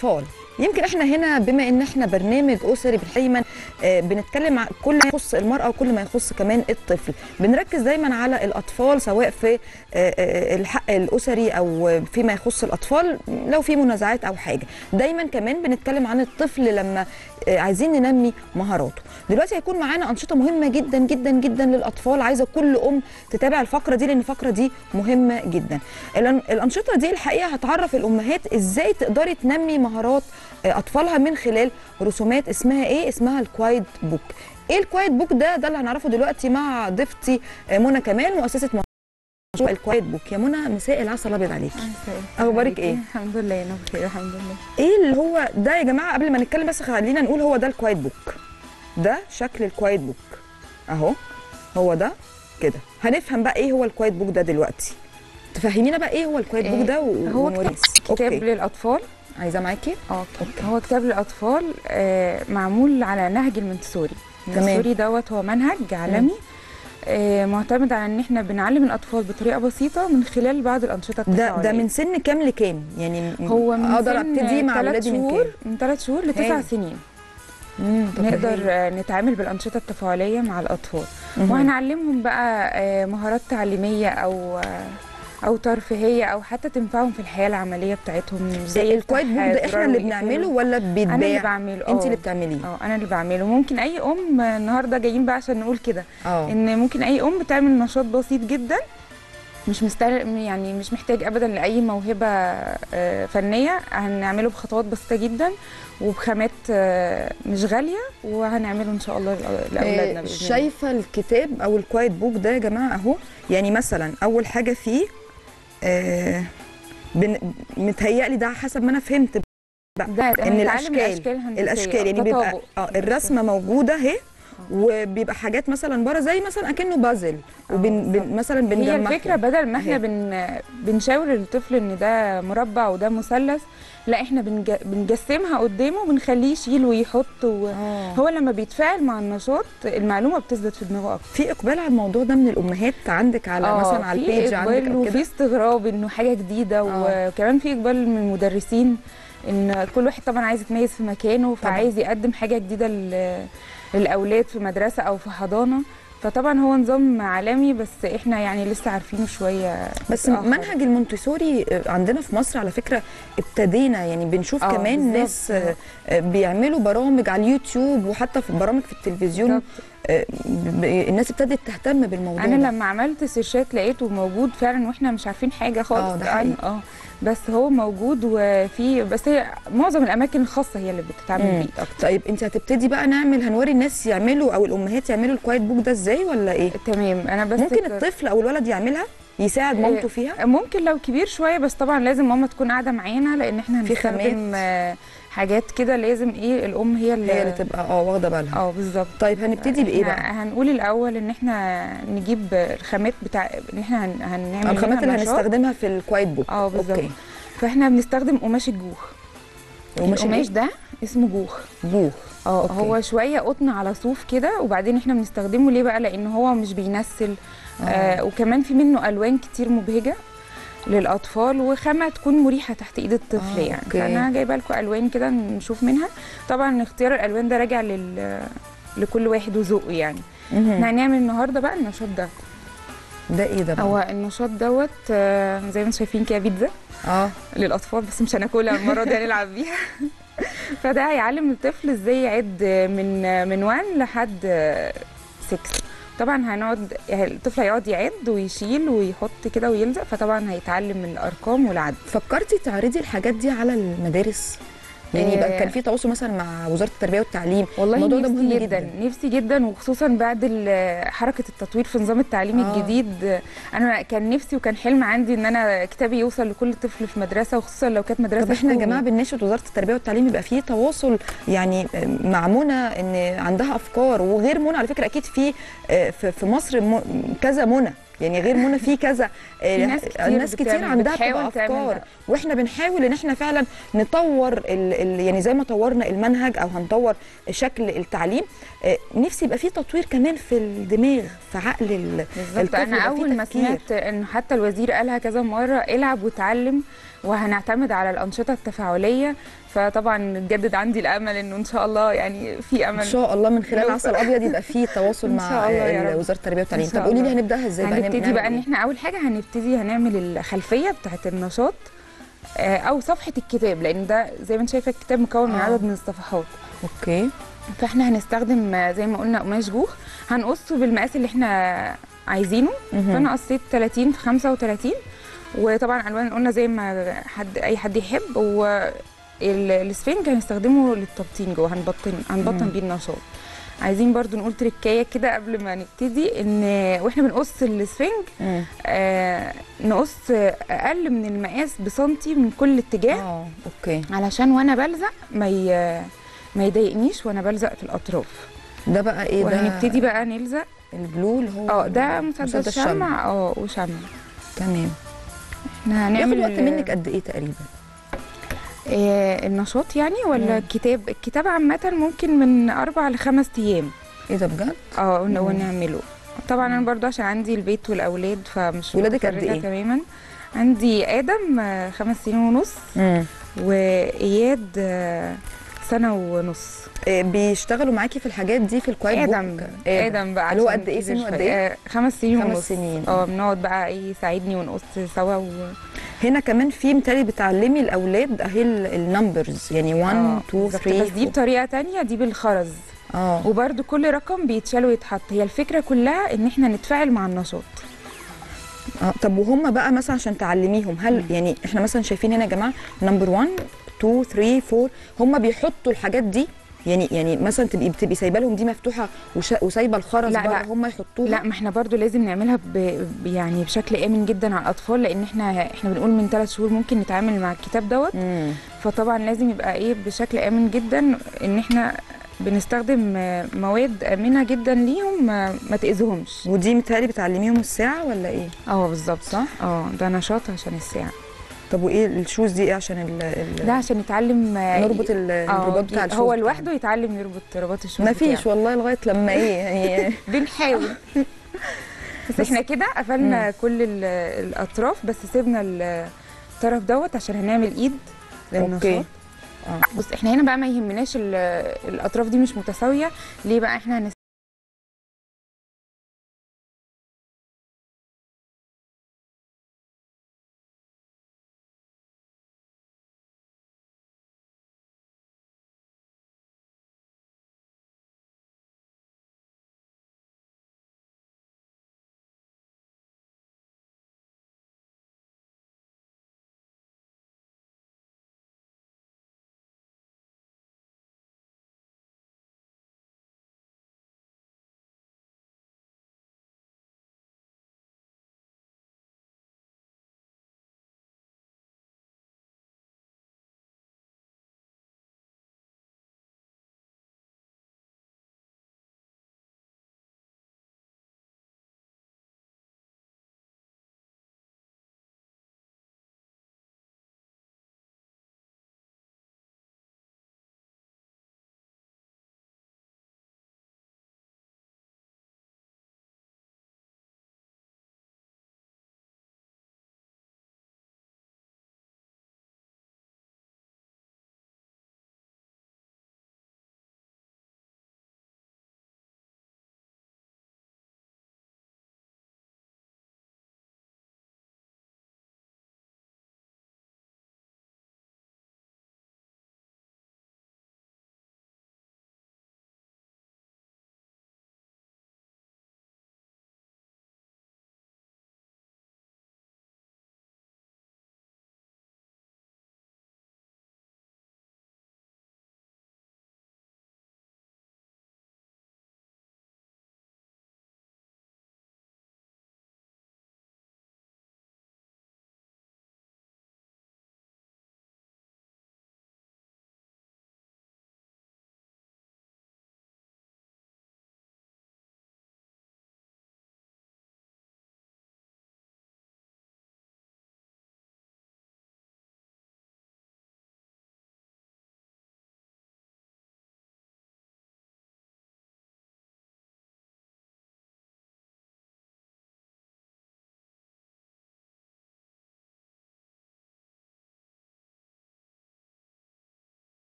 الاطفال يمكن احنا هنا بما ان احنا برنامج اسري دايما آه، بنتكلم عن كل ما يخص المراه وكل ما يخص كمان الطفل بنركز دايما على الاطفال سواء في آه، آه، الحق الاسري او فيما يخص الاطفال لو في منازعات او حاجه دايما كمان بنتكلم عن الطفل لما آه، عايزين ننمي مهاراته دلوقتي هيكون معانا انشطه مهمه جدا جدا جدا للاطفال عايزه كل ام تتابع الفقره دي لان الفقره دي مهمه جدا الأن- الانشطه دي الحقيقه هتعرف الامهات ازاي تقدري تنمي مهارات آه، اطفالها من خلال رسومات اسمها ايه اسمها الكوايت بوك ايه الكوايت بوك ده ده اللي هنعرفه دلوقتي مع ضيفتي آه، منى كمال مؤسسه مشروع الكوايت بوك يا منى مساء العسل الابيض عليكي أخبارك إيه؟ الحمد لله انا بخير الحمد لله ايه اللي هو ده يا جماعه قبل ما نتكلم بس خلينا نقول هو ده الكوايت بوك ده شكل الكوايت بوك اهو هو ده كده هنفهم بقى ايه هو الكوايت بوك ده دلوقتي تفهمينا بقى ايه هو الكوايت بوك ده و- هو ونوريه. كتاب, كتاب أوكي. للاطفال عايزاه معاكي اه هو كتاب للاطفال آه معمول على نهج المنتسوري تمام. المنتسوري دوت هو منهج عالمي آه معتمد على ان احنا بنعلم الاطفال بطريقه بسيطه من خلال بعض الانشطه ده التفاعليه ده من سن كام لكام يعني م- هو من اقدر سن ابتدي مع تلات اولادي من شهور كام من ثلاث شهور لتسع هايل. سنين مم، طب نقدر هايل. آه، نتعامل بالانشطه التفاعليه مع الاطفال مهم. وهنعلمهم بقى آه، مهارات تعليميه او آه، او ترفيهيه او حتى تنفعهم في الحياه العمليه بتاعتهم زي الكوايت بوك ده احنا اللي بنعمله ولا بيتباع انا اللي بعمله انت آه. اللي بتعمليه اه انا اللي بعمله ممكن اي ام النهارده جايين بقى عشان نقول كده اه ان ممكن اي ام بتعمل نشاط بسيط جدا مش مستل... يعني مش محتاج ابدا لاي موهبه آه، فنيه هنعمله بخطوات بسيطه جدا وبخامات آه، مش غاليه وهنعمله ان شاء الله لأ- لاولادنا آه، باذن الله شايفه الكتاب او الكوايت بوك ده يا جماعه اهو يعني مثلا اول حاجه فيه آه بن... متهيألي ده حسب ما انا فهمت ده ان هنتعلم الاشكال الاشكال الهندسيه الاشكال يعني بيبقى تطابق. اه الرسمه موجوده اهي وبيبقى حاجات مثلا بره زي مثلا اكنه بازل وبن بن مثلا هي بنجمعها الفكره بدل ما احنا أهي. بن بنشاور للطفل ان ده مربع وده مثلث لا احنا بنج... بنجسمها قدامه وبنخليه يشيل ويحط و... آه. هو لما بيتفاعل مع النشاط المعلومه بتثبت في دماغه اكتر في اقبال على الموضوع ده من الامهات عندك على آه، مثلا على في البيج عندك إقبال او وفي كده استغراب انه حاجه جديده آه. وكمان في اقبال من المدرسين ان كل واحد طبعا عايز يتميز في مكانه فعايز يقدم حاجه جديده لل- للاولاد في مدرسه او في حضانه فطبعا هو نظام عالمي بس احنا يعني لسه عارفينه شويه بس متأخر. منهج المونتسوري عندنا في مصر على فكره ابتدينا يعني بنشوف آه، كمان بالظبط. ناس آه، آه، بيعملوا برامج على اليوتيوب وحتى في برامج في التلفزيون بالظبط. آه، ب- ب- الناس ابتدت تهتم بالموضوع انا ده. لما عملت سيرشات لقيته موجود فعلا واحنا مش عارفين حاجه خالص آه، ده عنه. اه بس هو موجود وفي بس هي معظم الاماكن الخاصه هي اللي بتتعامل مم. بيه اكتر طيب انت هتبتدي بقى نعمل هنوري الناس يعملوا او الامهات يعملوا الكوايت بوك ده ازاي ولا ايه تمام انا بس ممكن ك- الطفل او الولد يعملها يساعد إيه، مامته فيها ممكن لو كبير شويه بس طبعا لازم ماما تكون قاعده معانا لان احنا في هنستخدم خامات. آه، حاجات كده لازم ايه الام هي اللي هي اللي تبقى اه واخده بالها اه بالظبط طيب هنبتدي بايه بقى إحنا هنقول الاول ان احنا نجيب الخامات بتاع ان احنا هن... هنعمل الخامات منها اللي نشاط. هنستخدمها في الكوايت بوك اه بالظبط اوكي فاحنا بنستخدم قماش الجوخ وماشي القماش ده اسمه جوخ بوخ اه أوكي. هو شويه قطن على صوف كده وبعدين احنا بنستخدمه ليه بقى لان هو مش بينسل آه. آه وكمان في منه الوان كتير مبهجه للاطفال وخامه تكون مريحه تحت ايد الطفل آه، يعني أوكي. فانا جايبه لكم الوان كده نشوف منها طبعا اختيار الالوان ده راجع لل لكل واحد وذوقه يعني مهم. احنا هنعمل النهارده بقى النشاط ده ده ايه ده بقى هو النشاط دوت آه، زي ما انتم شايفين كده بيتزا اه للاطفال بس مش هناكلها المره دي هنلعب بيها فده هيعلم الطفل ازاي يعد من من 1 لحد 6 طبعا هنقعد الطفل هيقعد يعد ويشيل ويحط كده ويلزق فطبعا هيتعلم الارقام والعد فكرتي تعرضي الحاجات دي على المدارس يعني يبقى آه. كان في تواصل مثلا مع وزاره التربيه والتعليم والله الموضوع ده نفسي مهم جدا, جدا. نفسي جدا وخصوصا بعد ال- حركه التطوير في نظام التعليم آه. آه. الجديد انا كان نفسي وكان حلم عندي ان انا كتابي يوصل لكل طفل في مدرسه وخصوصا لو كانت مدرسه طب احنا يا حكومي. جماعه بنناشد وزاره التربيه والتعليم يبقى في تواصل يعني مع منى ان عندها افكار وغير منى على فكره اكيد في آه، في في مصر م- كذا منى يعني غير منى في كذا آه، في ناس كتير ناس كتير بتعمل- عندها بتحاول بتبقى تعمل افكار ده. واحنا بنحاول ان احنا فعلا نطور ال ال يعني زي ما طورنا المنهج او هنطور شكل التعليم آه، نفسي يبقى في تطوير كمان في الدماغ في عقل ال... بالظبط الطفل انا يبقى فيه اول ما تفكير. سمعت ان حتى الوزير قالها كذا مره العب وتعلم وهنعتمد على الانشطه التفاعليه فطبعا اتجدد عندي الامل انه ان شاء الله يعني في ان امل شاء الله من خلال نوصل. عسل ابيض يبقى في تواصل إن مع شاء الله يا آه، رب. وزاره التربيه والتعليم إن طب شاء قولي لي الله. هنبداها ازاي بقى هنبتدي نعمل بقى ان إيه؟ احنا اول حاجه هنبتدي هنعمل الخلفيه بتاعه النشاط آه، او صفحه الكتاب لان ده زي ما انت شايفه الكتاب مكون من آه. عدد من الصفحات اوكي فاحنا هنستخدم آه، زي ما قلنا قماش جوخ هنقصه بالمقاس اللي احنا عايزينه مهم. فانا قصيت 30 في 35 وطبعا الوان قلنا زي ما حد اي حد يحب و ال- الاسفنج هنستخدمه للتبطين جوه هنبطن هنبطن مم. بيه النشاط عايزين برضو نقول تركايه كده قبل ما نبتدي ان واحنا بنقص الاسفنج مم. آه نقص اقل من المقاس بسنتي من كل اتجاه اه اوكي علشان وانا بلزق ما ي... ما يضايقنيش وانا بلزق في الاطراف ده بقى ايه ده وهنبتدي بقى نلزق البلو اللي هو اه ده مسدس شمع اه وشمع تمام احنا هنعمل هنعمل وقت منك قد ايه تقريبا آه النشاط يعني ولا مم. الكتاب الكتاب عامة ممكن من أربع لخمس أيام ايه ده بجد اه ون- مم. ونعمله طبعا أنا برضو عشان عندي البيت والأولاد فمش ولادك قد متفرجة إيه؟ تماما عندي آدم آه، خمس سنين ونص امم وإياد آه، سنة ونص بيشتغلوا معاكي في الحاجات دي في الكوايت آدم بوك آدم بقى اللي هو عشان قد إيه كبير سنه قد شوية. إيه؟ آه، خمس سنين خمس ونص سنين. اه بنقعد بقى ايه يساعدني ونقص سوا و... هنا كمان في متهيألي بتعلمي الاولاد اهي النمبرز يعني 1 آه، 2 بالظبط. بس دي 3 بطريقة تانية دي بالخرز اه وبرده كل رقم بيتشال ويتحط هي الفكره كلها ان احنا نتفاعل مع النشاط اه طب وهم بقى مثلا عشان تعلميهم هل مم. يعني احنا مثلا شايفين هنا يا جماعه نمبر 1 2 3 4 هم بيحطوا الحاجات دي يعني يعني مثلا تبقي بتبقي سايبه لهم دي مفتوحه وش- وسايبه الخرز لا، بره لا. هم يحطوها لا ما احنا برضو لازم نعملها ب... ب- يعني بشكل امن جدا على الاطفال لان احنا احنا بنقول من ثلاث شهور ممكن نتعامل مع الكتاب دوت مم. فطبعا لازم يبقى ايه بشكل امن جدا ان احنا بنستخدم آه، مواد امنه جدا ليهم ما, ما تاذيهمش ودي متهيألي بتعلميهم الساعه ولا ايه اه بالظبط صح اه ده نشاط عشان الساعه طب وايه الشوز دي ايه عشان ال ال ده عشان يتعلم آه، نربط ال- آه، الرباط بتاع الشوز هو بتاعنا. لوحده يتعلم يربط رباط الشوز ما فيش بتاعه. والله لغايه لما ايه يعني بنحاول بس, بس- احنا كده قفلنا كل ال- الاطراف بس سيبنا ال- الطرف دوت عشان هنعمل ايد للنشاط اوكي اه بص احنا هنا بقى ما يهمناش ال- الاطراف دي مش متساويه ليه بقى احنا